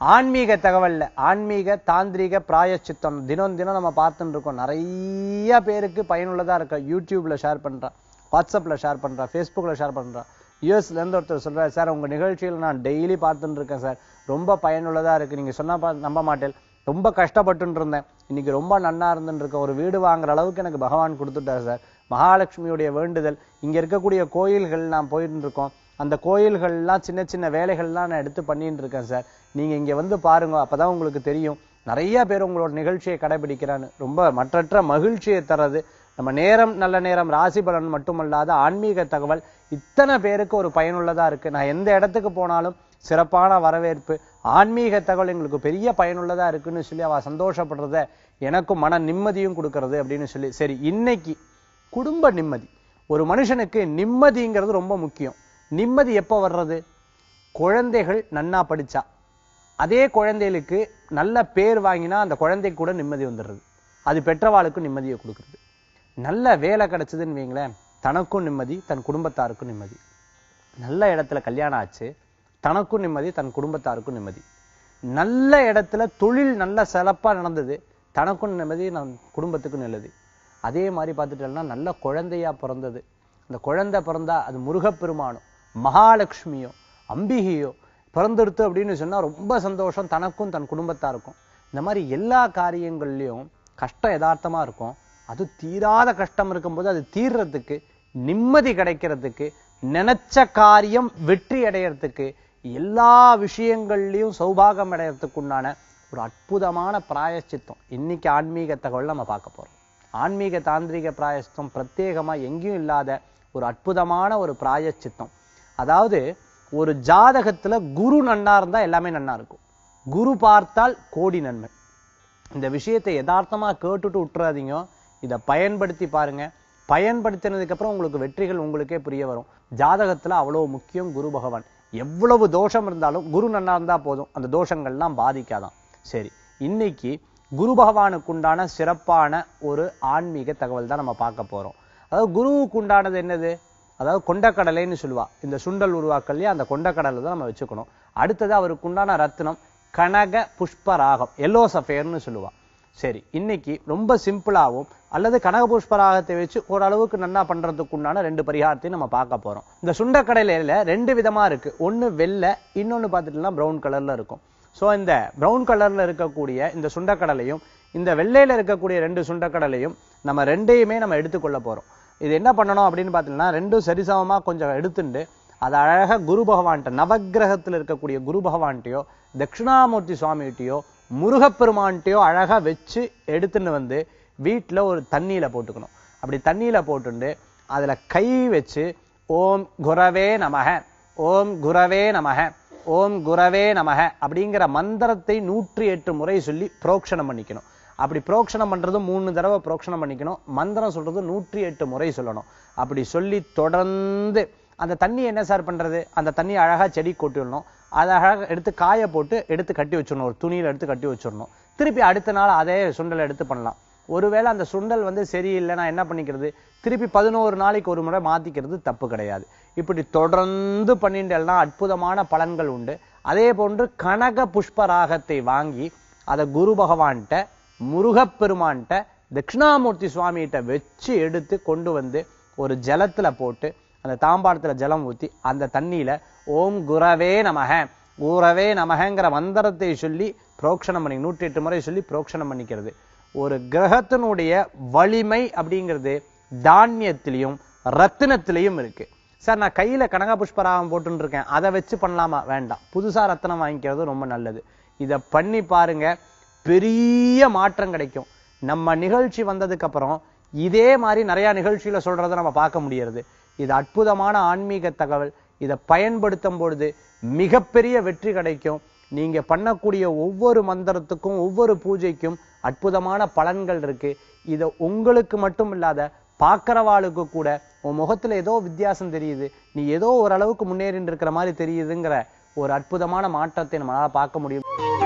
ஆன்மீக தகவல்ல ஆன்மீக தாந்திரீக பிராயச்சித்தம் தினம் தினம் நம்ம பார்த்துட்டு இருக்கோம் நிறைய பேருக்கு பயனுள்ளதா இருக்க யூடியூப்ல ஷேர் பண்றா வாட்ஸ்அப்ல ஷேர் பண்றா ஃபேஸ்புக்ல ஷேர் பண்றா யூஎஸ்ல இருந்து ஒருத்தர் சொல்றாரு சார் உங்க நிகழ்ச்சியில் நான் டெய்லி பார்த்துட்டு இருக்கேன் சார் ரொம்ப பயனுள்ளதா இருக்கு நீங்க சொன்னா பா- நம்ப மாட்டேன் ரொம்ப கஷ்டப்பட்டு இருந்தேன் இன்னைக்கு ரொம்ப நன்னா இருந்துட்டு இருக்க ஒரு வீடு வாங்குற அளவுக்கு எனக்கு பகவான் கொடுத்துட்டார் சார் மகாலட்சுமியுடைய வேண்டுதல் இங்க இருக்கக்கூடிய கோயில்கள் நான் போயிட்டு இருக்கோம் அந்த கோயில்கள்லாம் சின்ன சின்ன வேலைகள்லாம் நான் எடுத்து பண்ணிட்டு இருக்கேன் சார் நீங்க இங்க வந்து பாருங்க அப்பதான் உங்களுக்கு தெரியும் நிறைய பேர் உங்களோட நிகழ்ச்சியை கடைபிடிக்கிறான்னு ரொம்ப மற்றற்ற மகிழ்ச்சியை தர்றது நம்ம நேரம் நல்ல நேரம் ராசி பலன் மட்டுமல்லாத ஆன்மீக தகவல் இத்தனை பேருக்கு ஒரு பயனுள்ளதா இருக்கு நான் எந்த இடத்துக்கு போனாலும் சிறப்பான வரவேற்பு ஆன்மீக தகவல் எங்களுக்கு பெரிய பயனுள்ளதா இருக்குன்னு சொல்லி அவ சந்தோஷப்படுறத எனக்கும் மன நிம்மதியும் கொடுக்கறது அப்படின்னு சொல்லி சரி இன்னைக்கு குடும்ப நிம்மதி ஒரு மனுஷனுக்கு நிம்மதிங்கிறது ரொம்ப முக்கியம் நிம்மதி எப்போ வர்றது குழந்தைகள் நன்னா படிச்சா அதே குழந்தைகளுக்கு நல்ல பேர் வாங்கினா அந்த குழந்தைக்கு கூட நிம்மதி வந்துடுறது அது பெற்றவாளுக்கும் நிம்மதியை கொடுக்குறது நல்ல வேலை கிடைச்சதுன்னு வைங்களேன் தனக்கும் நிம்மதி தன் குடும்பத்தாருக்கும் நிம்மதி நல்ல இடத்துல கல்யாணம் ஆச்சு தனக்கும் நிம்மதி தன் குடும்பத்தாருக்கும் நிம்மதி நல்ல இடத்துல தொழில் நல்ல சிறப்பா நடந்தது தனக்கும் நிம்மதி நம் குடும்பத்துக்கும் நல்லது அதே மாதிரி பார்த்துட்டோம்னா நல்ல குழந்தையா பிறந்தது அந்த குழந்தை பிறந்தா அது முருகப்பெருமானோ மகாலட்சுமியோ அம்பிகையோ பிறந்தெடுத்து அப்படின்னு சொன்னா ரொம்ப சந்தோஷம் தனக்கும் தன் குடும்பத்தாருக்கும் இந்த மாதிரி எல்லா காரியங்கள்லயும் கஷ்டம் யதார்த்தமா இருக்கும் அது தீராத கஷ்டம் இருக்கும்போது அது தீர்றதுக்கு நிம்மதி கிடைக்கிறதுக்கு நினைச்ச காரியம் வெற்றி அடையறதுக்கு எல்லா விஷயங்கள்லயும் சௌபாகம் அடையறதுக்கு உண்டான ஒரு அற்புதமான பிராயச்சித்தம் இன்னைக்கு ஆன்மீக தகவல் நம்ம பார்க்க போறோம் ஆன்மீக தாந்திரிக பிராயச்சித்தம் பிரத்யேகமா எங்கேயும் இல்லாத ஒரு அற்புதமான ஒரு பிராயச்சித்தம் அதாவது ஒரு ஜாதகத்துல குரு நன்னா இருந்தா எல்லாமே நன்னா இருக்கும் குரு பார்த்தால் கோடி நன்மை இந்த விஷயத்தை யதார்த்தமா கேட்டுட்டு விட்டுறாதீங்க இதை பயன்படுத்தி பாருங்க பயன்படுத்தினதுக்கு அப்புறம் உங்களுக்கு வெற்றிகள் உங்களுக்கே புரிய வரும் ஜாதகத்துல அவ்வளவு முக்கியம் குரு பகவான் எவ்வளவு தோஷம் இருந்தாலும் குரு நன்னா இருந்தா போதும் அந்த தோஷங்கள்லாம் பாதிக்காதான் சரி இன்னைக்கு குரு பகவானுக்கு உண்டான சிறப்பான ஒரு ஆன்மீக தகவல் தான் நம்ம பார்க்க போறோம் அதாவது குருவுக்கு உண்டானது என்னது அதாவது கொண்டக்கடலைன்னு சொல்லுவா இந்த சுண்டல் உருவாக்கலையே அந்த கொண்டக்கடலை தான் நம்ம வச்சுக்கணும் அடுத்தது அவருக்கு உண்டான ரத்தினம் கனக புஷ்பராகம் எல்லோ சஃபேர்னு சொல்லுவா சரி இன்னைக்கு ரொம்ப சிம்பிளாவும் அல்லது கனக புஷ்பராகத்தை வச்சு ஓரளவுக்கு நன்னா பண்றதுக்கு உண்டான ரெண்டு பரிகாரத்தையும் நம்ம பார்க்க போறோம் இந்த சுண்டக்கடலையில ரெண்டு விதமா இருக்கு ஒண்ணு வெள்ளை இன்னொன்னு பார்த்துட்டோம்னா பிரவுன் கலர்ல இருக்கும் சோ இந்த பிரவுன் கலர்ல இருக்கக்கூடிய இந்த சுண்டக்கடலையும் இந்த வெள்ளையில இருக்கக்கூடிய ரெண்டு சுண்டக்கடலையும் நம்ம ரெண்டையுமே நம்ம எடுத்துக்கொள்ள போறோம் இது என்ன பண்ணணும் அப்படின்னு பார்த்தீங்கன்னா ரெண்டும் சரிசமமா கொஞ்சம் எடுத்துட்டு அது அழகா குரு பகவான்கிட்ட நவக்கிரகத்துல இருக்கக்கூடிய குரு பகவான்கிட்டயோ தட்சிணாமூர்த்தி சுவாமிகிட்டயோ முருகப்பெருமான்கிட்டயோ அழகா வச்சு எடுத்துன்னு வந்து வீட்டுல ஒரு தண்ணியில போட்டுக்கணும் அப்படி தண்ணியில போட்டுண்டு அதுல கை வச்சு ஓம் குரவே நமக ஓம் குரவே நமக ஓம் குரவே நமக அப்படிங்கிற மந்திரத்தை நூற்றி எட்டு முறை சொல்லி புரோக்ஷணம் பண்ணிக்கணும் அப்படி புரோக்ஷணம் பண்றது மூணு தடவை புரோக்ஷணம் பண்ணிக்கணும் மந்திரம் சொல்றது நூற்றி எட்டு முறை சொல்லணும் அப்படி சொல்லி தொடர்ந்து அந்த தண்ணி என்ன சார் பண்றது அந்த தண்ணி அழகா செடி கொட்டிடணும் அதை அழகா எடுத்து காய போட்டு எடுத்து கட்டி வச்சிடணும் ஒரு துணியில எடுத்து கட்டி வச்சிடணும் திருப்பி அடுத்த நாள் அதே சுண்டலை எடுத்து பண்ணலாம் ஒருவேளை அந்த சுண்டல் வந்து சரியில்லை நான் என்ன பண்ணிக்கிறது திருப்பி பதினோரு நாளைக்கு ஒரு முறை மாத்திக்கிறது தப்பு கிடையாது இப்படி தொடர்ந்து பண்ணிட்டேன்னா அற்புதமான பலன்கள் உண்டு அதே போன்று கனக புஷ்பராகத்தை வாங்கி அதை குரு பகவான்கிட்ட முருகப்பெருமான்கிட்ட தட்சிணாமூர்த்தி சுவாமிகிட்ட வச்சு எடுத்து கொண்டு வந்து ஒரு ஜலத்துல போட்டு அந்த தாம்பாளத்துல ஜலம் ஊத்தி அந்த தண்ணியில ஓம் குரவே நமக குரவே நமகங்கிற மந்திரத்தை சொல்லி புரோக்ஷணம் பண்ணி நூற்றி எட்டு முறை சொல்லி புரோக்ஷணம் பண்ணிக்கிறது ஒரு கிரகத்தினுடைய வலிமை அப்படிங்கிறது தானியத்திலையும் ரத்தினத்திலையும் இருக்கு சார் நான் கையில கனக புஷ்பராகம் போட்டுன்னு இருக்கேன் அதை வச்சு பண்ணலாமா வேண்டாம் புதுசா ரத்தினம் வாங்கிக்கிறது ரொம்ப நல்லது இத பண்ணி பாருங்க பெரிய மாற்றம் கிடைக்கும் நம்ம நிகழ்ச்சி வந்ததுக்கு அப்புறம் இதே மாதிரி நிறைய நிகழ்ச்சியில சொல்றதை நம்ம பார்க்க முடியறது இது அற்புதமான ஆன்மீக தகவல் இதை பயன்படுத்தும் பொழுது மிகப்பெரிய வெற்றி கிடைக்கும் நீங்க பண்ணக்கூடிய ஒவ்வொரு மந்திரத்துக்கும் ஒவ்வொரு பூஜைக்கும் அற்புதமான பலன்கள் இருக்கு இதை உங்களுக்கு மட்டும் இல்லாத பார்க்கறவாளுக்கு கூட உன் முகத்துல ஏதோ வித்தியாசம் தெரியுது நீ ஏதோ ஓரளவுக்கு முன்னேறின்னு இருக்கிற மாதிரி தெரியுதுங்கிற ஒரு அற்புதமான மாற்றத்தை நம்மளால பார்க்க முடியும்